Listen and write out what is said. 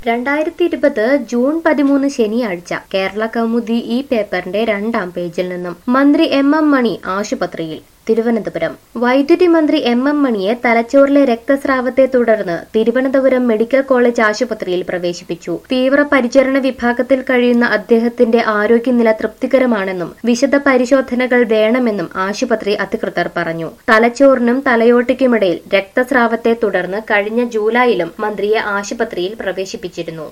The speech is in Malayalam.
രണ്ടായിരത്തി ഇരുപത് ജൂൺ പതിമൂന്ന് ശനിയാഴ്ച കേരള കൗമുദി ഈ പേപ്പറിന്റെ രണ്ടാം പേജിൽ നിന്നും മന്ത്രി എം എം മണി ആശുപത്രിയിൽ തിരുവനന്തപുരം വൈദ്യുതി മന്ത്രി എം എം മണിയെ തലച്ചോറിലെ രക്തസ്രാവത്തെ തുടർന്ന് തിരുവനന്തപുരം മെഡിക്കൽ കോളേജ് ആശുപത്രിയിൽ പ്രവേശിപ്പിച്ചു തീവ്ര പരിചരണ വിഭാഗത്തിൽ കഴിയുന്ന അദ്ദേഹത്തിന്റെ ആരോഗ്യനില തൃപ്തികരമാണെന്നും വിശദ പരിശോധനകൾ വേണമെന്നും ആശുപത്രി അധികൃതർ പറഞ്ഞു തലച്ചോറിനും തലയോട്ടിക്കുമിടയിൽ രക്തസ്രാവത്തെ തുടർന്ന് കഴിഞ്ഞ ജൂലൈയിലും മന്ത്രിയെ ആശുപത്രിയിൽ പ്രവേശിപ്പിച്ചിരുന്നു